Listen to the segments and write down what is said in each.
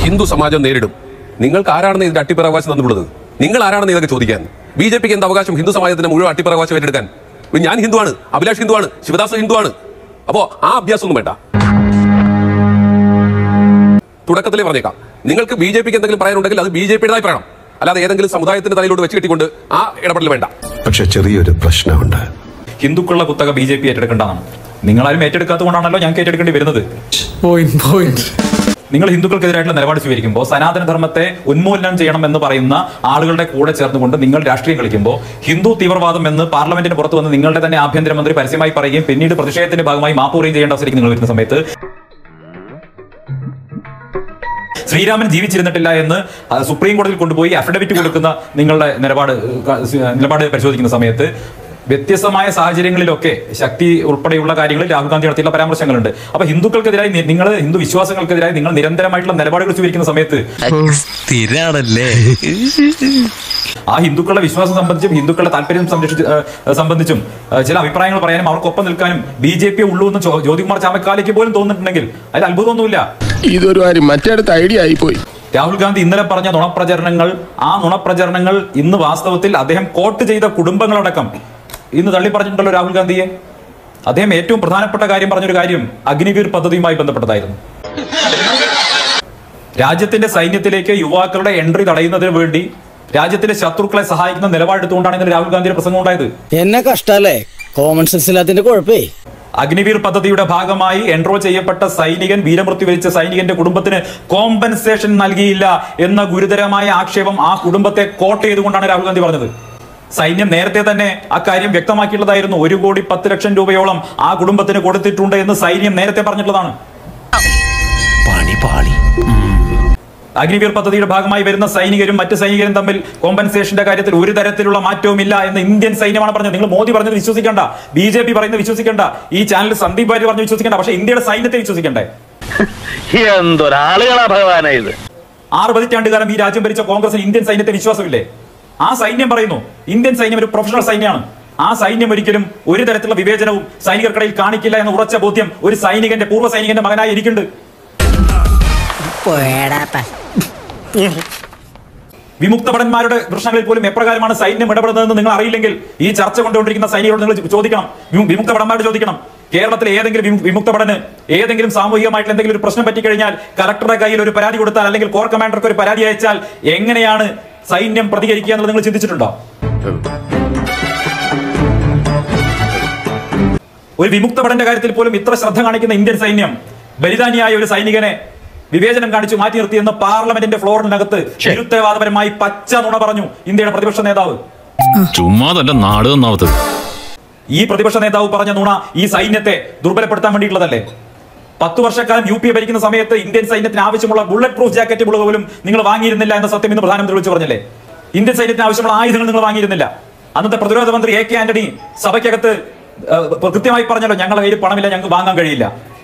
ഹിന്ദു സമാജം നേരിടും നിങ്ങൾക്ക് ആരാണെന്ന് ഇതിന്റെ അട്ടിപ്പറവകാശം തന്നിട്ടുള്ളത് നിങ്ങൾ ആരാണെന്ന് ഇതൊക്കെ ചോദിക്കാൻ ബി ജെ പിക്ക് എന്ത് അവകാശം ഹിന്ദു സമാജത്തിന്റെ മുഴുവൻ അട്ടിപ്പറവകാശം ഏറ്റെടുക്കാൻ ഇപ്പൊ ഞാൻ ഹിന്ദുവാണ് അഭിലാഷ് ഹിന്ദുവാണ് ശിവദാസ് ഹിന്ദുവാണ് അപ്പോ ആ അഭ്യാസം ഒന്നും വേണ്ട തുടക്കത്തിലേ പറഞ്ഞേക്കാം നിങ്ങൾക്ക് ബി ജെ പിക്ക് എന്തെങ്കിലും പറയാനുണ്ടെങ്കിൽ അത് ബി ജെ പിയുടേതായി പറയണം അല്ലാതെ ഏതെങ്കിലും സമുദായത്തിന്റെ തലയിലോട്ട് വെച്ച് കെട്ടിക്കൊണ്ട് ആ ഇടപെടൽ വേണ്ട പക്ഷെ ചെറിയൊരു പ്രശ്നമുണ്ട് ഹിന്ദുക്കളുടെ കുത്തക ബി ജെ പി ഏറ്റെടുക്കേണ്ടതാണ് നിങ്ങളാരും ഏറ്റെടുക്കാത്തതുകൊണ്ടാണല്ലോ ഞങ്ങൾക്ക് ഏറ്റെടുക്കേണ്ടി വരുന്നത് പോയിന്റ് പോയിന്റ് നിങ്ങൾ ഹിന്ദുക്കൾക്കെതിരായിട്ടുള്ള നിലപാട് സ്വീകരിക്കുമ്പോൾ സനാതന ധർമ്മത്തെ ഉന്മൂലനം ചെയ്യണം എന്ന് പറയുന്ന ആളുകളുടെ കൂടെ ചേർന്നുകൊണ്ട് നിങ്ങൾ രാഷ്ട്രീയം കളിക്കുമ്പോൾ ഹിന്ദു തീവ്രവാദം എന്ന് പാർലമെന്റിന് പുറത്ത് വന്ന് നിങ്ങളുടെ തന്നെ ആഭ്യന്തരമന്ത്രി പരസ്യമായി പറയുകയും പിന്നീട് പ്രതിഷേധത്തിന്റെ ഭാഗമായി മാപ്പ് പറയുകയും ചെയ്യേണ്ട അവസരത്തിൽ നിങ്ങൾ വരുന്ന സമയത്ത് ശ്രീരാമൻ ജീവിച്ചിരുന്നിട്ടില്ല എന്ന് ആ, സുപ്രീം കോടതിയിൽ കൊണ്ടുപോയി അഫിഡവിറ്റ് കൊടുക്കുന്ന നിങ്ങളുടെ നിലപാട് ഏഹ്, ക- നിലപാട് പരിശോധിക്കുന്ന സമയത്ത് വ്യത്യസ്തമായ സാഹചര്യങ്ങളിലൊക്കെ ശക്തി ഉൾപ്പെടെയുള്ള കാര്യങ്ങളിൽ രാഹുൽ ഗാന്ധി നടത്തിയുള്ള പരാമർശങ്ങളുണ്ട് അപ്പൊ ഹിന്ദുക്കൾക്കെതിരായി നി- നിങ്ങൾ ഹിന്ദു വിശ്വാസങ്ങൾക്കെതിരായി നിങ്ങൾ നിരന്തരമായിട്ടുള്ള നിലപാടുകൾ സ്വീകരിക്കുന്ന സമയത്ത് സ്ഥിരാണല്ലേ ആ ഹിന്ദുക്കളുടെ വിശ്വാസം സംബന്ധിച്ചും ഹിന്ദുക്കളുടെ താല്പര്യം സംരക്ഷിച്ച് ഏഹ്, സംബന്ധിച്ചും ഏഹ്, ചില അഭിപ്രായങ്ങൾ പറയാനും അവർക്കൊപ്പം നിൽക്കാനും ബി ജെ പി ഉള്ളൂ എന്ന് ജോ- ജ്യോതികുമാർ ചാമക്കാലയ്ക്ക് പോലും തോന്നിയിട്ടുണ്ടെങ്കിൽ അതിൽ അത്ഭുതമൊന്നുമില്ല ഇതൊരു കാര്യം മറ്റേടത്ത് ഐഡിയ ആയിപ്പോയി രാഹുൽ ഗാന്ധി ഇന്നലെ പറഞ്ഞ നുണപ്രചരണങ്ങൾ ആ നുണപ്രചരണങ്ങൾ ഇന്ന് വാസ്തവത്തിൽ അദ്ദേഹം കോട്ട് ചെയ്ത കുടുംബങ്ങളടക്കം ഇന്ന് തള്ളി പറഞ്ഞിട്ടുണ്ടല്ലോ രാഹുൽ ഗാന്ധിയെ അദ്ദേഹം ഏറ്റവും പ്രധാനപ്പെട്ട കാര്യം പറഞ്ഞൊരു കാര്യം അഗ്നിവീർ പദ്ധതിയുമായി ബന്ധപ്പെട്ടതായിരുന്നു രാജ്യത്തിന്റെ സൈന്യത്തിലേക്ക് യുവാക്കളുടെ എൻട്രി തടയുന്നതിന് വേണ്ടി രാജ്യത്തിന്റെ ശത്രുക്കളെ സഹായിക്കുന്ന നിലപാടെടുത്തുകൊണ്ടാണ് ഇന്നലെ രാഹുൽ ഗാന്ധിയുടെ പ്രസംഗം ഉണ്ടായത് എന്നെ കഷ്ടല്ലേ കോമൺ സെൻസ് ഇല്ലാത്തതിന്റെ കുഴപ്പേ അഗ്നിവീർ പദ്ധതിയുടെ ഭാഗമായി എൻറോൾ ചെയ്യപ്പെട്ട സൈനികൻ വീരമൃത്യു വരിച്ച സൈനികന്റെ കുടുംബത്തിന് കോമ്പൻസേഷൻ നൽകിയില്ല എന്ന ഗുരുതരമായ ആക്ഷേപം ആ കുടുംബത്തെ കോട്ട് ചെയ്തുകൊണ്ടാണ് രാഹുൽ ഗാന്ധി പറഞ്ഞത് സൈന്യം നേരത്തെ തന്നെ അക്കാര്യം വ്യക്തമാക്കിയിട്ടുള്ളതായിരുന്നു ഒരു കോടി പത്ത് ലക്ഷം രൂപയോളം ആ കുടുംബത്തിന് കൊടുത്തിട്ടുണ്ട് എന്ന് സൈന്യം നേരത്തെ പറഞ്ഞിട്ടുള്ളതാണ് പണി പാളി അഗ്നിവീർ പദ്ധതിയുടെ ഭാഗമായി വരുന്ന സൈനികരും മറ്റ് സൈനികരും തമ്മിൽ കോമ്പൻസേഷന്റെ കാര്യത്തിൽ ഒരു തരത്തിലുള്ള മാറ്റവും ഇല്ല എന്ന് ഇന്ത്യൻ സൈന്യമാണ് പറഞ്ഞത് നിങ്ങൾ മോദി പറഞ്ഞത് വിശ്വസിക്കണ്ട ബി ജെ പി പറയുന്നത് വിശ്വസിക്കണ്ട ഈ ചാനൽ സന്ദീപ് ഭാര്യ പറഞ്ഞ് വിശ്വസിക്കണ്ട പക്ഷേ ഇന്ത്യയുടെ സൈന്യത്തെ വിശ്വസിക്കണ്ടേ എന്തൊരാളുകളാ ഭഗവാനാ ഇത് ആറ് പതിറ്റാണ്ട് കാലം ഈ രാജ്യം ഭരിച്ച കോൺഗ്രസിന് ഇന്ത്യൻ സൈന്യത്തെ വിശ്വാസമില്ലേ ആ സൈന്യം പറയുന്നു ഇന്ത്യൻ സൈന്യം ഒരു പ്രൊഫഷണൽ സൈന്യമാണ് ആ സൈന്യം ഒരിക്കലും ഒരു തരത്തിലുള്ള വിവേചനവും സൈനികർക്കിടയിൽ കാണിക്കില്ല എന്ന ഉറച്ച ബോധ്യം ഒരു സൈനികന്റെ പൂർവ്വ സൈനികന്റെ മകനായി ഇരിക്കുന്നുണ്ട് വിമുക്ത ഭടന്മാരുടെ പ്രശ്നങ്ങളിൽ പോലും എപ്രകാരമാണ് സൈന്യം ഇടപെടുന്നതെന്ന് നിങ്ങൾ അറിയില്ലെങ്കിൽ ഈ ചർച്ച കൊണ്ടുകൊണ്ടിരിക്കുന്ന സൈനികരോട് നിങ്ങൾ ചോദിക്കണം വിമു- വിമുക്ത ഭടന്മാരോട് ചോദിക്കണം കേരളത്തിലെ ഏതെങ്കിലും വിമു- വിമുക്ത ഭടന് ഏതെങ്കിലും സാമൂഹികമായിട്ടുള്ള എന്തെങ്കിലും ഒരു പ്രശ്നം പറ്റിക്കഴിഞ്ഞാൽ കലക്ടറുടെ കയ്യിൽ ഒരു പരാതി കൊടുത്താൽ അല്ലെങ്കിൽ കോർ കമാൻഡർക്ക് ഒരു പരാതി അയച്ചാൽ എങ്ങനെയാണ് സൈന്യം പ്രതികരിക്കുക എന്നുള്ളത് നിങ്ങൾ ചിന്തിച്ചിട്ടുണ്ടോ ഒരു വിമുക്ത ഭടന്റെ കാര്യത്തിൽ പോലും ഇത്ര ശ്രദ്ധ കാണിക്കുന്ന ഇന്ത്യൻ സൈന്യം ബലിദാനിയായ ഒരു സൈനികനെ വിവേചനം കാണിച്ചു മാറ്റി നിർത്തിയെന്ന് പാർലമെന്റിന്റെ ഫ്ലോറിനകത്ത് നിരുത്തരവാദപരമായി പച്ച നുണ പറഞ്ഞു ഇന്ത്യയുടെ പ്രതിപക്ഷ നേതാവ് ചുമ്മാതല്ല നാട് നന്നാവത്ത് ഈ പ്രതിപക്ഷ നേതാവ് പറഞ്ഞ നുണ ഈ സൈന്യത്തെ ദുർബലപ്പെടുത്താൻ വേണ്ടിയിട്ടുള്ളതല്ലേ പത്ത് വർഷക്കാലം യു പി എ ഭരിക്കുന്ന സമയത്ത് ഇന്ത്യൻ സൈന്യത്തിന് ആവശ്യമുള്ള ബുള്ളറ്റ് പ്രൂഫ് ജാക്കറ്റ് പോലും നിങ്ങൾ വാങ്ങിയിരുന്നില്ല എന്ന സത്യം ഇന്ന് പ്രധാനമന്ത്രി വിളിച്ചു പറഞ്ഞില്ലേ ഇന്ത്യൻ സൈന്യത്തിന് ആവശ്യമുള്ള ആയുധങ്ങൾ നിങ്ങൾ വാങ്ങിയിരുന്നില്ല അന്നത്തെ പ്രതിരോധ മന്ത്രി എ കെ ആന്റണി സഭയ്ക്കകത്ത് ഏഹ്, കൃത്യമായി പറഞ്ഞല്ലോ ഞങ്ങളുടെ കയ്യിൽ പണമില്ല ഞങ്ങൾക്ക് വാങ്ങാൻ കഴിയില്ല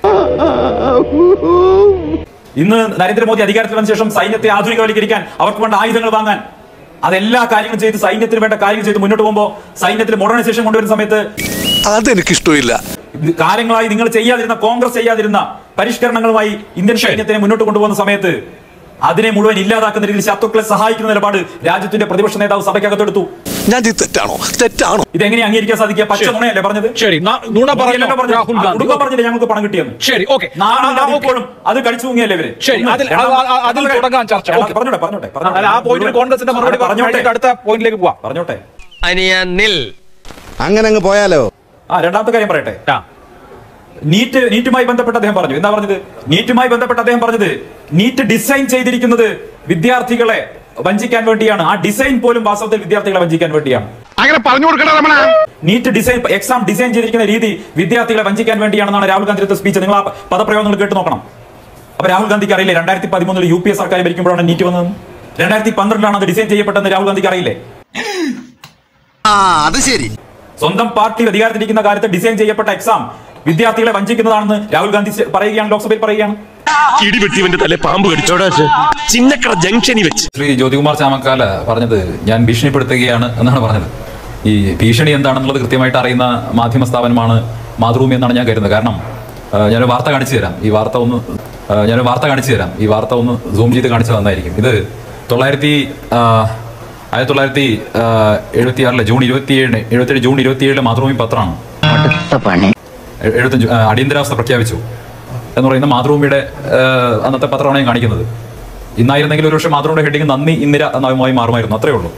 ഇന്ന് നരേന്ദ്രമോദി അധികാരത്തിൽ വന്ന ശേഷം സൈന്യത്തെ ആധുനികവൽക്കരിക്കാൻ അവർക്ക് വേണ്ട ആയുധങ്ങൾ വാങ്ങാൻ അതെല്ലാ കാര്യങ്ങളും ചെയ്ത് സൈന്യത്തിന് വേണ്ട കാര്യങ്ങൾ ചെയ്ത് മുന്നോട്ട് പോകുമ്പോൾ സൈന്യത്തിൽ മോഡേണൈസേഷൻ കൊണ്ടുവരുന്ന സമയത്ത് അതെനിക്കിഷ്ടമില്ല ഇത് കാലങ്ങളായി നിങ്ങൾ ചെയ്യാതിരുന്ന കോൺഗ്രസ് ചെയ്യാതിരുന്ന പരിഷ്കരണങ്ങളുമായി ഇന്ത്യൻ സൈന്യത്തിനെ മുന്നോട്ട് കൊണ്ടുപോകുന്ന സമയത്ത് അതിനെ മുഴുവൻ ഇല്ലാതാക്കുന്ന രീതിയിൽ ശത്രുക്കളെ സഹായിക്കുന്ന നിലപാട് രാജ്യത്തിന്റെ പ്രതിപക്ഷ നേതാവ് സഭയ്ക്കകത്തെടുത്തു ഞാൻ ഇത് തെറ്റാണോ തെറ്റാണോ ഇതെങ്ങനെ അംഗീകരിക്കാൻ സാധിക്കുക പച്ച നുണയല്ലേ പറഞ്ഞത് ശരി ന- നുണ പറഞ്ഞോ മോദിയല്ലല്ലോ പറഞ്ഞത്. രാഹുൽ ആ, ഗാന്ധി കുടുംബം പറഞ്ഞില്ലേ ഞങ്ങൾക്ക് പണം കിട്ടിയെന്ന് ശരി ഓക്കെ നാളെ ഇപ്പോഴും അത് കടിച്ചു തൂങ്ങിയല്ലേ ഇവര് ശരി, ഒന്ന്, അതിൽ- രണ്ടാമത് ആ- ആ- അതിൽ രണ്ടാമത് തുടങ്ങാം ചർച്ച. രണ്ടാമത് ഓക്കെ. പറഞ്ഞോട്ടെ പറഞ്ഞോട്ടെ അല്ല, ആ പോയിന്റിൽ കോൺഗ്രസിന്റെ മറുപടി പറഞ്ഞോട്ടെ പറഞ്ഞോട്ടെ അടുത്ത പോയിന്റിലേക്ക് പോവാം പറഞ്ഞോട്ടെ അനിയനിൽ അങ്ങനെ അങ്ങ് പോയാലോ ആ രണ്ടാമത്തെ കാര്യം പറയട്ടെ നീറ്റ് നീറ്റുമായി ബന്ധപ്പെട്ട് അദ്ദേഹം പറഞ്ഞു എന്താ പറഞ്ഞത് നീറ്റുമായി ബന്ധപ്പെട്ട് അദ്ദേഹം പറഞ്ഞത് നീറ്റ് ഡിസൈൻ ചെയ്തിരിക്കുന്നത് വിദ്യാർത്ഥികളെ വഞ്ചിക്കാൻ വേണ്ടിയാണ് ആ ഡിസൈൻ പോലും വാസ്തവത്തിൽ വിദ്യാർത്ഥികളെ വഞ്ചിക്കാൻ വേണ്ടിയാണ് അങ്ങനെ പറഞ്ഞു കൊടുക്കണ രമണ നീറ്റ് ഡിസൈൻ എക്സാം ഡിസൈൻ ചെയ്തിരിക്കുന്ന രീതി വിദ്യാർത്ഥികളെ വഞ്ചിക്കാൻ വേണ്ടിയാണെന്നാണ് രാഹുൽ ഗാന്ധിയുടെ സ്പീച്ച് നിങ്ങൾ ആ പദപ്രയോഗങ്ങൾ കേട്ട് നോക്കണം അപ്പൊ രാഹുൽ ഗാന്ധിക്ക് അറിയില്ലേ രണ്ടായിരത്തി പതിമൂന്നിൽ യു പി എ സർക്കാർ ഭരിക്കുമ്പോഴാണ് നീറ്റ് വന്നത് രണ്ടായിരത്തി പന്ത്രണ്ടിലാണ് അത് ഡിസൈൻ ചെയ്യപ്പെട്ടതെന്ന് രാഹുൽ ഗാന്ധിക്ക് അറിയില്ലേ ആ അത് ശരി സ്വന്തം പാർട്ടി അധികാരത്തിലിരിക്കുന്ന കാലത്ത് ഡിസൈൻ ചെയ്യപ്പെട്ട എക്സാം വിദ്യാർത്ഥികളെ വഞ്ചിക്കുന്നതാണെന്ന് രാഹുൽ ഗാന്ധി സ- പറയുകയാണ് ലോക്സഭയിൽ പറയുകയാണ് ഇടിവെട്ടിവന്റെ തല പാമ്പ് കടിച്ചോടാ ചിന്നക്കട ജംഗ്ഷനിൽ വെച്ച് ശ്രീ ജ്യോതികുമാർ ചാമക്കാല പറഞ്ഞത് ഞാൻ ഭീഷണിപ്പെടുത്തുകയാണ് എന്നാണ് പറഞ്ഞത് ഈ ഭീഷണി എന്താണെന്നുള്ളത് കൃത്യമായിട്ട് അറിയുന്ന മാധ്യമ സ്ഥാപനമാണ് മാതൃഭൂമി എന്നാണ് ഞാൻ കരുതുന്നത് കാരണം ആ, ഞാൻ വാർത്ത കാണിച്ചു തരാം ഈ വാർത്ത ഒന്ന് ആ, ഞാൻ വാർത്ത കാണിച്ചു തരാം ഈ വാർത്ത ഒന്ന് സൂം ചെയ്ത് കാണിച്ചു തന്നായിരിക്കും ഇത് തൊള്ളായിരത്തി ആ, ആയിരത്തി തൊള്ളായിരത്തി എഴുപത്തി ആറിലെ ജൂൺ ഇരുപത്തിയേഴിന് എഴുപത്തിയേഴ് ജൂൺ ഇരുപത്തിയേഴിലെ മാതൃഭൂമി പത്രമാണ് എ- എഴുപത്തഞ്ച് ആ, അടിയന്തരാവസ്ഥ പ്രഖ്യാപിച്ചു എന്ന് പറയുന്ന മാതൃഭൂമിയുടെ ആ, അന്നത്തെ പത്രമാണ് ഞാൻ കാണിക്കുന്നത് ഇന്നായിരുന്നെങ്കിൽ ഒരു പക്ഷേ മാതൃഭൂമിയുടെ ഹെഡിങ് നന്ദി ഇന്ദിര എന്നായി മാറുമായിരുന്നു അത്രേ ഉള്ളൂ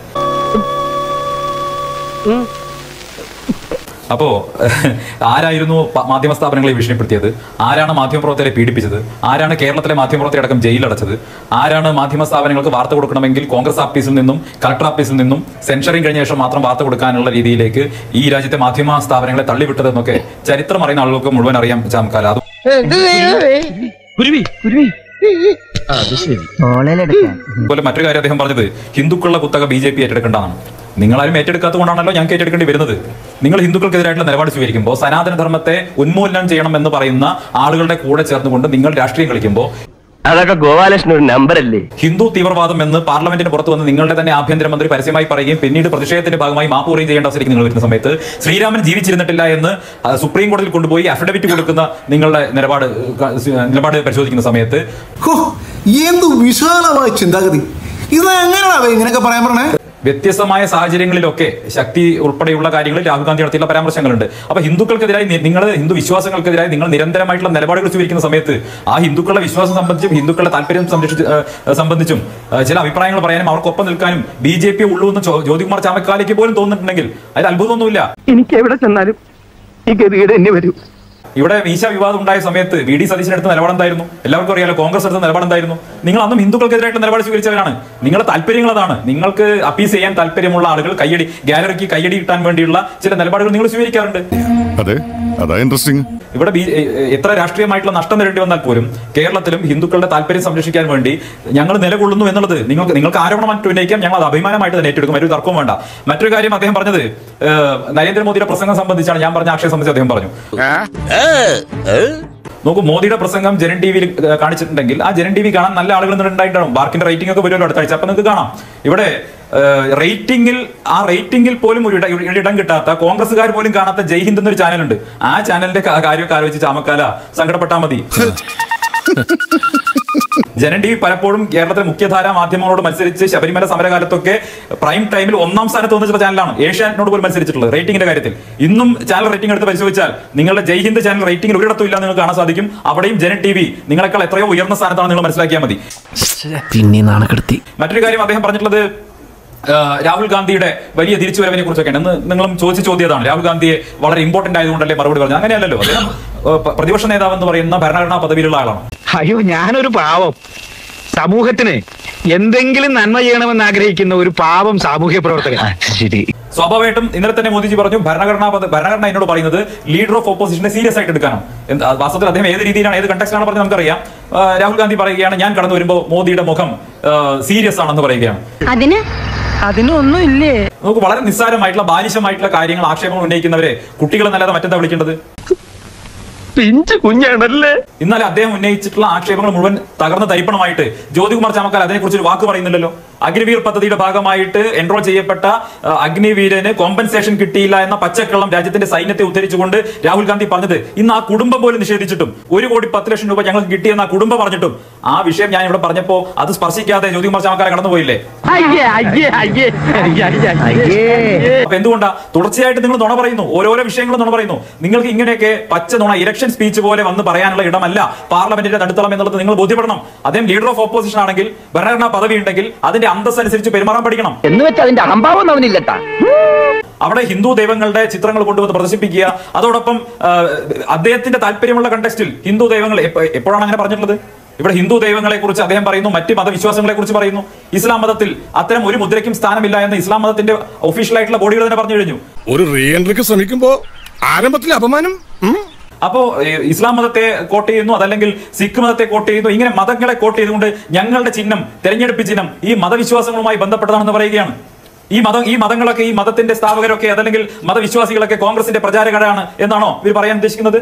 അപ്പോ ആരായിരുന്നു പ- മാധ്യമ സ്ഥാപനങ്ങളെ ഭീഷണിപ്പെടുത്തിയത് ആരാണ് മാധ്യമപ്രവർത്തകരെ പീഡിപ്പിച്ചത് ആരാണ് കേരളത്തിലെ മാധ്യമപ്രവർത്തകരെ അടക്കം ജയിലടച്ചത് ആരാണ് മാധ്യമ സ്ഥാപനങ്ങൾക്ക് വാർത്ത കൊടുക്കണമെങ്കിൽ കോൺഗ്രസ് ഓഫീസിൽ നിന്നും കളക്ടർ ഓഫീസിൽ നിന്നും സെൻഷറിംഗ് കഴിഞ്ഞ ശേഷം മാത്രം വാർത്ത കൊടുക്കാനുള്ള രീതിയിലേക്ക് ഈ രാജ്യത്തെ മാധ്യമ സ്ഥാപനങ്ങളെ തള്ളിവിട്ടതെന്നൊക്കെ ചരിത്രം അറിയുന്ന ആളുകൾക്ക് മുഴുവൻ അറിയാം ചാമക്കാല അത് അതുപോലെ മറ്റൊരു കാര്യം അദ്ദേഹം പറഞ്ഞത് ഹിന്ദുക്കളുടെ കുത്തക ബി ജെ പി ഏറ്റെടുക്കേണ്ടതാണ് നിങ്ങളാരും ഏറ്റെടുക്കാത്തത് കൊണ്ടാണല്ലോ ഞങ്ങൾക്ക് ഏറ്റെടുക്കേണ്ടി വരുന്നത് നിങ്ങൾ ഹിന്ദുക്കൾക്കെതിരായിട്ടുള്ള നിലപാട് സ്വീകരിക്കുമ്പോൾ സനാതന ധർമ്മത്തെ ഉന്മൂലനം ചെയ്യണം എന്ന് പറയുന്ന ആളുകളുടെ കൂടെ ചേർന്നുകൊണ്ട് നിങ്ങൾ രാഷ്ട്രീയം കളിക്കുമ്പോൾ അതൊക്കെ ഗോപാലകൃഷ്ണൻ ഒരു നമ്പർ അല്ലേ ഹിന്ദു തീവ്രവാദം എന്ന് പാർലമെന്റിന് പുറത്ത് വന്ന് നിങ്ങളുടെ തന്നെ ആഭ്യന്തരമന്ത്രി പരസ്യമായി പറയുകയും പിന്നീട് പ്രതിഷേധത്തിന്റെ ഭാഗമായി മാപ്പ് പറയുകയും ചെയ്യേണ്ട അവസരത്തിൽ നിങ്ങൾ വരുന്ന സമയത്ത് ശ്രീരാമൻ ജീവിച്ചിരുന്നിട്ടില്ല എന്ന് ആ, സുപ്രീം കോടതിയിൽ കൊണ്ടുപോയി അഫിഡവിറ്റ് കൊടുക്കുന്ന നിങ്ങളുടെ നിലപാട് ക- നിലപാട് പരിശോധിക്കുന്ന സമയത്ത് എന്ത് വിശാലമായ ചിന്താഗതി ഇത് എങ്ങനെയാണ് ഇങ്ങനെയൊക്കെ പറയാൻ പറഞ്ഞേ വ്യത്യസ്തമായ സാഹചര്യങ്ങളിലൊക്കെ ശക്തി ഉൾപ്പെടെയുള്ള കാര്യങ്ങളിൽ രാഹുൽ ഗാന്ധി നടത്തിയുള്ള പരാമർശങ്ങളുണ്ട് അപ്പൊ ഹിന്ദുക്കൾക്കെതിരായി നി- നിങ്ങൾ ഹിന്ദു വിശ്വാസങ്ങൾക്കെതിരായി നിങ്ങൾ നിരന്തരമായിട്ടുള്ള നിലപാടുകൾ സ്വീകരിക്കുന്ന സമയത്ത് ആ ഹിന്ദുക്കളുടെ വിശ്വാസം സംബന്ധിച്ചും ഹിന്ദുക്കളുടെ താല്പര്യം സംരക്ഷിച്ച് ഏഹ്, സംബന്ധിച്ചും ഏഹ്, ചില അഭിപ്രായങ്ങൾ പറയാനും അവർക്കൊപ്പം നിൽക്കാനും ബി ജെ പി ഉള്ളൂ എന്ന് ചോ- ജ്യോതികുമാർ ചാമക്കാലയ്ക്ക് പോലും തോന്നുന്നുണ്ടെങ്കിൽ അതിൽ അത്ഭുതമൊന്നുമില്ല എനിക്ക് എവിടെ ചെന്നാലും ഈ ഗതികേട് എന്നെ വരൂ ഇവിടെ മീശ വിവാദം ഉണ്ടായ സമയത്ത് വി ഡി സതീശൻ എടുത്ത നിലപാട് എന്തായിരുന്നു എല്ലാവർക്കും അറിയാലോ കോൺഗ്രസ് എടുത്ത നിലപാട് എന്തായിരുന്നു നിങ്ങൾ അന്നും ഹിന്ദുക്കൾക്കെതിരായിട്ട് നിലപാട് സ്വീകരിച്ചവരാണ് നിങ്ങളുടെ താല്പര്യങ്ങൾ അതാണ് നിങ്ങൾക്ക് അപ്പീസ് ചെയ്യാൻ താല്പര്യമുള്ള ആളുകൾ കയ്യടി ഗാലറിക്ക് കയ്യടി കിട്ടാൻ വേണ്ടിയുള്ള ചില നിലപാടുകൾ നിങ്ങൾ സ്വീകരിക്കാറുണ്ട് അതെ അതാ ഇൻട്രസ്റ്റിംഗ് ഇവിടെ ബി- എ- എ- എത്ര രാഷ്ട്രീയമായിട്ടുള്ള നഷ്ടം നേരിടേണ്ടി വന്നാൽ പോലും കേരളത്തിലും ഹിന്ദുക്കളുടെ താല്പര്യം സംരക്ഷിക്കാൻ വേണ്ടി ഞങ്ങൾ നിലകൊള്ളുന്നു എന്നുള്ളത് നിങ്ങൾക്ക് നിങ്ങൾക്ക് ആരോപണമായിട്ട് ഉന്നയിക്കാം ഞങ്ങൾ അത് അഭിമാനമായിട്ട് തന്നെ ഏറ്റെടുക്കും ഒരു തർക്കവും വേണ്ട മറ്റൊരു കാര്യം അദ്ദേഹം പറഞ്ഞത് ഏഹ്, നരേന്ദ്രമോദിയുടെ പ്രസംഗം സംബന്ധിച്ചാണ് ഞാൻ പറഞ്ഞ ആക്ഷയം സംബന്ധിച്ച് അദ്ദേഹം പറഞ്ഞു നോക്കൂ മോദിയുടെ പ്രസംഗം ജനൻ ടി വിയിൽ കാണിച്ചിട്ടുണ്ടെങ്കിൽ ആ ജനൻ ടി വി കാണാൻ നല്ല ആളുകൾ ഉണ്ടായിട്ടുണ്ടാവും ബാർക്കിന്റെ റേറ്റിംഗ് ഒക്കെ വരുമല്ലോ അടുത്ത ആഴ്ച അപ്പൊ നിങ്ങൾക്ക് കാണാം ഇവിടെ റേറ്റിംഗിൽ ആ റേറ്റിംഗിൽ പോലും ഒരു ഇട- ഒരു ഇടം കിട്ടാത്ത കോൺഗ്രസ്സുകാർ പോലും കാണാത്ത ജയ് ഹിന്ദ് എന്നൊരു ചാനലുണ്ട് ആ ചാനലിന്റെ കാ- കാര്യമൊക്കെ ആലോചിച്ച് ചാമക്കാല സങ്കടപ്പെട്ടാൽ മതി ജനൻ ടി വി പലപ്പോഴും കേരളത്തിലെ മുഖ്യധാരാ മാധ്യമങ്ങളോട് മത്സരിച്ച് ശബരിമല സമരകാലത്തൊക്കെ പ്രൈം ടൈമിൽ ഒന്നാം സ്ഥാനത്ത് വന്നിട്ടുള്ള ചാനലാണ് ഏഷ്യാനെറ്റിനോട് പോലും മത്സരിച്ചിട്ടുള്ളത് റേറ്റിംഗിന്റെ കാര്യത്തിൽ ഇന്നും ചാനൽ റേറ്റിംഗ് എടുത്ത് പരിശോധിച്ചാൽ നിങ്ങളുടെ ജയ് ഹിന്ദ് ചാനൽ റേറ്റിംഗിൽ ഒരിടത്തും ഇല്ല എന്ന് നിങ്ങൾക്ക് കാണാൻ സാധിക്കും അവിടെയും ജനൻ ടി വി നിങ്ങളെക്കാൾ എത്രയോ ഉയർന്ന സ്ഥാനത്താണ് നിങ്ങൾ മനസ്സിലാക്കിയാൽ മതി പിന്നെ നാണക്കെടുത്തി മറ്റൊരു കാര്യം അദ്ദേഹം പറഞ്ഞിട്ടുള്ളത് ആ, രാഹുൽ ഗാന്ധിയുടെ വലിയ തിരിച്ചുവരവിനെ കുറിച്ചൊക്കെയാണ് എന്ന് നിങ്ങളും ചോദിച്ച ചോദ്യതാണ് രാഹുൽ ഗാന്ധിയെ വളരെ ഇമ്പോർട്ടന്റ് ആയതുകൊണ്ടല്ലേ മറുപടി പറഞ്ഞു അങ്ങനെയല്ലല്ലോ അദ്ദേഹം ആ, പ- പ്രതിപക്ഷ നേതാവ് എന്ന് പറയുന്ന ഭരണഘടനാ പദവിയിലുള്ള ആളാണ് അയ്യോ ഞാനൊരു പാവം സമൂഹത്തിന് എന്തെങ്കിലും നന്മ ചെയ്യണമെന്ന് ആഗ്രഹിക്കുന്ന ഒരു പാവം സാമൂഹ്യ പ്രവർത്തകൻ ശരി സ്വാഭാവികമായിട്ടും ഇന്നലെ തന്നെ മോദിജി പറഞ്ഞു ഭരണഘടനാ പദ- ഭരണഘടന എന്നോട് പറയുന്നത് ലീഡർ ഓഫ് ഓപ്പോസിഷനെ സീരിയസ് ആയിട്ട് എടുക്കാനും എന്ത്- ആ വാസ്തവത്തിൽ അദ്ദേഹം ഏത് രീതിയിലാണ് ഏത് കണ്ടക്സ്റ്റാണ് പറഞ്ഞത് നമുക്കറിയാം ആ, രാഹുൽ ഗാന്ധി പറയുകയാണ് ഞാൻ കടന്നു വരുമ്പോൾ മോദിയുടെ മുഖം സീരിയസ് ആണെന്ന് പറയുകയാണ് അതിന് അതിനൊന്നും ഇല്ലേ നമുക്ക് വളരെ നിസ്സാരമായിട്ടുള്ള ബാലിശമായിട്ടുള്ള കാര്യങ്ങൾ ആക്ഷേപങ്ങൾ ഉന്നയിക്കുന്നവരെ കുട്ടികളെന്നല്ലാതെ മറ്റെന്താ വിളിക്കേണ്ടത് പിഞ്ചു കുഞ്ഞാണല്ലേ ഇന്നലെ അദ്ദേഹം ഉന്നയിച്ചിട്ടുള്ള ആക്ഷേപങ്ങൾ മുഴുവൻ തകർന്ന തരിപ്പണമായിട്ട് ജ്യോതികുമാർ ചാമക്കാൽ അതിനെക്കുറിച്ച് ഒരു വാക്ക് പറയുന്നില്ലല്ലോ അഗ്നിവീർ പദ്ധതിയുടെ ഭാഗമായിട്ട് എൻറോൾ ചെയ്യപ്പെട്ട ആ, അഗ്നിവീരന് കോമ്പൻസേഷൻ കിട്ടിയില്ല എന്ന പച്ചക്കള്ളം രാജ്യത്തിന്റെ സൈന്യത്തെ ഉദ്ധരിച്ചുകൊണ്ട് രാഹുൽ ഗാന്ധി പറഞ്ഞത് ഇന്ന് ആ കുടുംബം പോലും നിഷേധിച്ചിട്ടും ഒരു കോടി പത്ത് ലക്ഷം രൂപ ഞങ്ങൾക്ക് കിട്ടിയെന്ന് ആ കുടുംബം പറഞ്ഞിട്ടും ആ വിഷയം ഞാൻ ഇവിടെ പറഞ്ഞപ്പോ അത് സ്പർശിക്കാതെ ജ്യോതികുമാർ ചാമക്കാല കടന്നുപോയില്ലേ അയ്യേ അയ്യേ അയ്യേ അപ്പൊ എന്തുകൊണ്ടാ തുടർച്ചയായിട്ട് നിങ്ങൾ നുണ പറയുന്നു ഓരോരോ വിഷയങ്ങളും നുണ പറയുന്നു നിങ്ങൾക്ക് ഇങ്ങനെയൊക്കെ പച്ച നുണ ഇലക്ഷൻ സ്പീച്ച് പോലെ വന്ന് പറയാനുള്ള ഇടമല്ല പാർലമെന്റിന്റെ നടുത്തളം എന്നുള്ളത് നിങ്ങൾ ബോധ്യപ്പെടണം അദ്ദേഹം ലീഡർ ഓഫ് ഓപ്പോസിഷൻ ആണെങ്കിൽ ഭരണഘടനാ പദവി ഉണ്ടെങ്കിൽ അതിന്റെ അന്തസ് അനുസരിച്ച് പെരുമാറാൻ പഠിക്കണം എന്ന് വെച്ച് അതിന്റെ അഹംഭാവം അവനില്ലട്ടാ അവിടെ ഹിന്ദു ദൈവങ്ങളുടെ ചിത്രങ്ങൾ കൊണ്ടുവന്ന് പ്രദർശിപ്പിക്കുക അതോടൊപ്പം ആ, അദ്ദേഹത്തിന്റെ താല്പര്യമുള്ള കണ്ടക്സ്റ്റിൽ ഹിന്ദു ദൈവങ്ങൾ എപ്പ- എപ്പോഴാണ് അങ്ങനെ പറഞ്ഞിട്ടുള്ളത് ഇവിടെ ഹിന്ദു ദൈവങ്ങളെ കുറിച്ച് അദ്ദേഹം പറയുന്നു മറ്റ് മതവിശ്വാസങ്ങളെ കുറിച്ച് പറയുന്നു ഇസ്ലാം മതത്തിൽ അത്തരം ഒരു മുദ്രയ്ക്കും സ്ഥാനമില്ല എന്ന് ഇസ്ലാം മതത്തിന്റെ ഒഫീഷ്യൽ ആയിട്ടുള്ള ബോഡികൾ തന്നെ പറഞ്ഞു കഴിഞ്ഞു ഒരു റീ എൻട്രിക്ക് ശ്രമിക്കുമ്പോ ആരംഭത്തിൽ അപമാനം അപ്പോ ഏഹ്, ഇസ്ലാം മതത്തെ കോട്ട് ചെയ്യുന്നു അതല്ലെങ്കിൽ സിഖ് മതത്തെ കോട്ട് ചെയ്യുന്നു ഇങ്ങനെ മതങ്ങളെ കോട്ട് ചെയ്തുകൊണ്ട് ഞങ്ങളുടെ ചിഹ്നം തെരഞ്ഞെടുപ്പ് ചിഹ്നം ഈ മതവിശ്വാസങ്ങളുമായി ബന്ധപ്പെട്ടതാണെന്ന് പറയുകയാണ് ഈ മതം ഈ മതങ്ങളൊക്കെ ഈ മതത്തിന്റെ സ്ഥാപകരൊക്കെ അതല്ലെങ്കിൽ മതവിശ്വാസികളൊക്കെ കോൺഗ്രസിന്റെ പ്രചാരകരാണ് എന്നാണോ ഇവർ പറയാൻ ഉദ്ദേശിക്കുന്നത്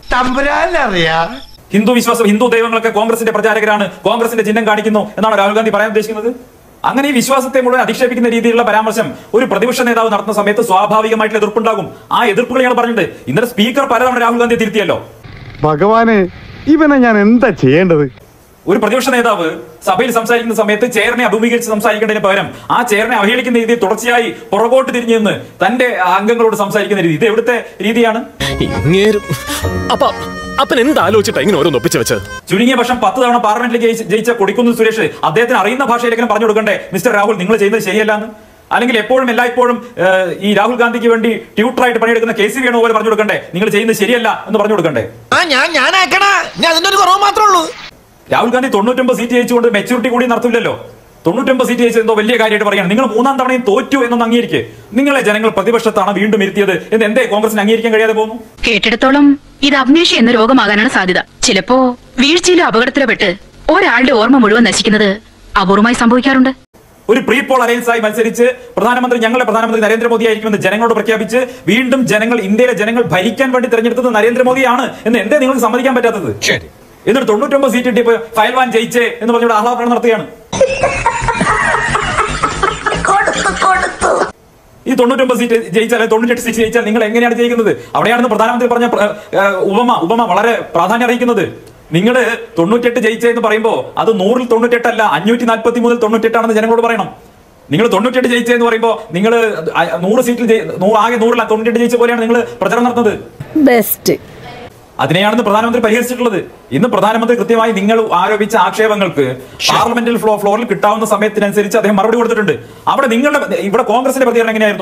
ഹിന്ദു വിശ്വാസം ഹിന്ദു ദൈവങ്ങളൊക്കെ കോൺഗ്രസിന്റെ പ്രചാരകരാണ് കോൺഗ്രസിന്റെ ചിഹ്നം കാണിക്കുന്നു എന്നാണ് രാഹുൽ ഗാന്ധി പറയാൻ ഉദ്ദേശിക്കുന്നത് അങ്ങനെ ഈ വിശ്വാസത്തെ മുഴുവൻ അധിക്ഷേപിക്കുന്ന രീതിയിലുള്ള പരാമർശം ഒരു പ്രതിപക്ഷ നേതാവ് നടത്തുന്ന സമയത്ത് സ്വാഭാവികമായിട്ടുള്ള എതിർപ്പുണ്ടാകും ആ എതിർപ്പുകൾ ഞങ്ങൾ പറഞ്ഞിട്ടുണ്ട് ഇന്നലെ സ്പീക്കർ പലതവണ രാഹുൽ ഗാന്ധി തിരുത്തിയല്ലോ ഭഗവാനെ ഇവനെ ഞാൻ എന്താ ചെയ്യേണ്ടത് ഒരു പ്രതിപക്ഷ നേതാവ് സഭയിൽ സംസാരിക്കുന്ന സമയത്ത് ചെയറിനെ അഭിമുഖീകരിച്ച് സംസാരിക്കേണ്ടതിന് പകരം ആ ചെയറിനെ അവഹേളിക്കുന്ന രീതിയിൽ തുടർച്ചയായി പുറകോട്ട് തിരിഞ്ഞു നിന്ന് തന്റെ അംഗങ്ങളോട് സംസാരിക്കുന്ന രീതി ഇത് എവിടുത്തെ രീതിയാണ് അപ്പൊ അപ്പൻ എന്താലോചിച്ചിട്ടാ ഇങ്ങനെ ഓരോന്ന് ഒപ്പിച്ചു വെച്ചത് ചുരുങ്ങിയ പക്ഷം പത്ത് തവണ പാർലമെന്റിൽ ജയിച്ച- ജയിച്ച കൊടിക്കുന്ന് സുരേഷ് അദ്ദേഹത്തിന് അറിയുന്ന ഭാഷയിലെങ്കിലും പറഞ്ഞു കൊടുക്കണ്ടേ മിസ്റ്റർ രാഹുൽ നിങ്ങൾ ചെയ്യുന്നത് ശരിയല്ല എന്ന് അല്ലെങ്കിൽ എപ്പോഴും എല്ലായ്പ്പോഴും ഏഹ്, ഈ രാഹുൽ ഗാന്ധിക്ക് വേണ്ടി ട്യൂട്ടറായിട്ട് പണിയെടുക്കുന്ന കെ സി വേണു പോലെ പറഞ്ഞു കൊടുക്കണ്ടേ നിങ്ങൾ ചെയ്യുന്നത് ശരിയല്ല എന്ന് പറഞ്ഞു കൊടുക്കണ്ടേ ഞാൻ ഞാൻ ആക്കണ ഞാൻ അതിന്റെ ഒരു കുറവ് മാത്രമേ ഉള്ളൂ രാഹുൽ ഗാന്ധി തൊണ്ണൂറ്റൊമ്പത് സീറ്റ് ജയിച്ചുകൊണ്ട് മെച്ചൂരിറ്റി കൂടി നടത്തില്ലല്ലോ തൊണ്ണൂറ്റൊമ്പത് സീറ്റ് ജയിച്ചത് എന്തോ വലിയ കാര്യമായിട്ട് പറയുകയാണ് നിങ്ങൾ മൂന്നാം തവണയും തോറ്റു എന്നൊന്ന് അംഗീകരിക്കുക നിങ്ങളെ ജനങ്ങൾ പ്രതിപക്ഷത്താണ് വീണ്ടും ഇരുത്തിയത് എന്ന് എന്തേ കോൺഗ്രസിന് അംഗീകരിക്കാൻ കഴിയാതെ പോകുന്നു കേട്ടിടത്തോളം ഇത് അഗ്നേഷ്യ എന്ന രോഗമാകാനാണ് സാധ്യത ചിലപ്പോ വീഴ്ചയിലോ അപകടത്തിലോ പെട്ട് ഒരാളുടെ ഓർമ്മ മുഴുവൻ നശിക്കുന്നത് അപൂർവമായി സംഭവിക്കാറുണ്ട് ഒരു പ്രീ പോൾ അലയൻസ് ആയി മത്സരിച്ച് പ്രധാനമന്ത്രി ഞങ്ങളുടെ പ്രധാനമന്ത്രി നരേന്ദ്രമോദി ആയിരിക്കുമെന്ന് ജനങ്ങളോട് പ്രഖ്യാപിച്ച് വീണ്ടും ജനങ്ങൾ ഇന്ത്യയിലെ ജനങ്ങൾ ഭരിക്കാൻ വേണ്ടി തെരഞ്ഞെടുത്തത് നരേന്ദ്രമോദിയാണ് എന്ന് എന്തേ നിങ്ങൾക്ക് സമ്മതിക്കാൻ പറ്റാത്തത് എന്നിട്ട് തൊണ്ണൂറ്റൊമ്പത് സീറ്റ് കിട്ടിയപ്പോ ഫയൽ വാൻ ജയിച്ചേ എന്ന് പറഞ്ഞുകൊണ്ട് ആഹ്ലാദനം നടത്തുകയാണ് ഈ തൊണ്ണൂറ്റൊമ്പത് സീറ്റ് ജയിച്ചാൽ അല്ലെങ്കിൽ തൊണ്ണൂറ്റെട്ട് സീറ്റ് ജയിച്ചാൽ നിങ്ങൾ എങ്ങനെയാണ് ജയിക്കുന്നത് അവിടെയാണെന്ന് പ്രധാനമന്ത്രി പറഞ്ഞ പ്ര- ഏഹ് ഉപമ ഉപമ വളരെ പ്രാധാന്യം അറിയിക്കുന്നത് നിങ്ങൾ തൊണ്ണൂറ്റെട്ട് ജയിച്ചെന്ന് പറയുമ്പോൾ അത് നൂറിൽ തൊണ്ണൂറ്റെട്ടല്ല അഞ്ഞൂറ്റി നാൽപ്പത്തി മുതൽ തൊണ്ണൂറ്റെട്ടാണെന്ന് ജനങ്ങളോട് പറയണം നിങ്ങൾ തൊണ്ണൂറ്റെട്ട് ജയിച്ചെന്ന് പറയുമ്പോൾ നിങ്ങൾ നൂറ് സീറ്റിൽ ജയി- നൂ- ആകെ നൂറില്ല തൊണ്ണൂറ്റെട്ട് ജയിച്ച പോലെയാണ് നിങ്ങൾ പ്രചരണം നടത്തുന്നത് ബെസ്റ്റ് അതിനെയാണ് പ്രധാനമന്ത്രി പരിഹരിച്ചിട്ടുള്ളത് ഇന്ന് പ്രധാനമന്ത്രി കൃത്യമായി നിങ്ങൾ ആരോപിച്ച ആക്ഷേപങ്ങൾക്ക് പാർലമെന്റിൽ ഫ്ലോ ഫ്ലോറിൽ കിട്ടാവുന്ന സമയത്തിനനുസരിച്ച് അദ്ദേഹം മറുപടി കൊടുത്തിട്ടുണ്ട് അവിടെ നിങ്ങളുടെ ഇവിടെ കോൺഗ്രസിന്റെ പ്രതികരണം എങ്ങനെയായിരുന്നു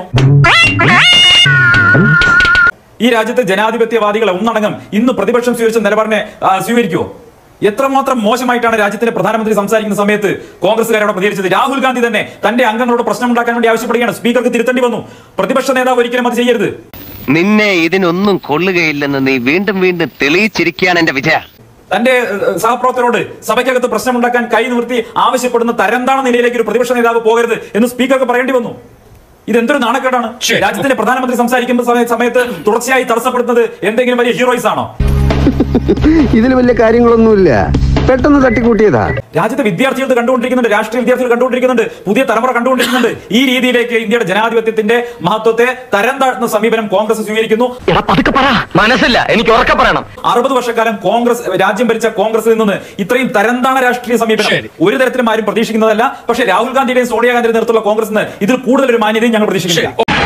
ഈ രാജ്യത്തെ ജനാധിപത്യവാദികളെ ഒന്നടങ്കം ഇന്ന് പ്രതിപക്ഷം സ്വീകരിച്ച നിലപാടിനെ ആ, സ്വീകരിക്കുമോ എത്രമാത്രം മോശമായിട്ടാണ് രാജ്യത്തിന്റെ പ്രധാനമന്ത്രി സംസാരിക്കുന്ന സമയത്ത് കോൺഗ്രസ്സുകാരോട് പ്രതികരിച്ചത് രാഹുൽ ഗാന്ധി തന്നെ തന്റെ അംഗങ്ങളോട് പ്രശ്നം ഉണ്ടാക്കാൻ വേണ്ടി ആവശ്യപ്പെടുകയാണ് സ്പീക്കർക്ക് തിരുത്തേണ്ടി വന്നു പ്രതിപക്ഷ നേതാവ് ഒരിക്കലും അത് ചെയ്യരുത് നിന്നെ ഇതിനൊന്നും കൊള്ളുകയില്ലെന്ന് നീ വീണ്ടും വീണ്ടും തെളിയിച്ചിരിക്കുകയാണ് എന്റെ വിജയ തന്റെ ഏഹ്, സഹപ്രവർത്തകരോട് സഭയ്ക്കകത്ത് പ്രശ്നമുണ്ടാക്കാൻ കൈ നിവർത്തി ആവശ്യപ്പെടുന്ന തരംതാണ നിലയിലേക്ക് ഒരു പ്രതിപക്ഷ നേതാവ് പോകരുത് എന്ന് സ്പീക്കർക്ക് പറയേണ്ടി വന്നു ഇതെന്തൊരു നാണക്കേടാണ് രാജ്യത്തിന്റെ പ്രധാനമന്ത്രി സംസാരിക്കുന്ന സമയ- സമയത്ത് തുടർച്ചയായി തടസ്സപ്പെടുന്നത് എന്തെങ്കിലും വലിയ ഹീറോയിസ് ആണോ ഇതിൽ വലിയ കാര്യങ്ങളൊന്നുമില്ല പെട്ടെന്ന് തട്ടിക്കൂട്ടിയതാ രാജ്യത്തെ വിദ്യാർത്ഥികൾ ഇത് കണ്ടുകൊണ്ടിരിക്കുന്നുണ്ട് രാഷ്ട്രീയ വിദ്യാർത്ഥികൾ കണ്ടുകൊണ്ടിരിക്കുന്നുണ്ട് പുതിയ തലമുറ കണ്ടുകൊണ്ടിരിക്കുന്നുണ്ട് ഈ രീതിയിലേക്ക് ഇന്ത്യയുടെ ജനാധിപത്യത്തിന്റെ മഹത്വത്തെ തരം താഴ്ത്തുന്ന സമീപനം കോൺഗ്രസ് സ്വീകരിക്കുന്നു മനസ്സില്ല എനിക്ക് ഉറക്കെ പറയണം അറുപത് വർഷക്കാലം കോൺഗ്രസ് രാജ്യം ഭരിച്ച കോൺഗ്രസിൽ നിന്ന് ഇത്രയും തരംതാണ രാഷ്ട്രീയ സമീപനം ഒരു തരത്തിലും ആരും പ്രതീക്ഷിക്കുന്നതല്ല പക്ഷേ രാഹുൽ ഗാന്ധിയുടെയും സോണിയാഗാന്ധിയുടെ നേതൃത്വത്തിലുള്ള കോൺഗ്രസിന് ഇതിൽ കൂടുതൽ ഒരു മാന്യതയും ഞങ്ങൾ പ്രതീക്ഷിക്കുന്നില്ല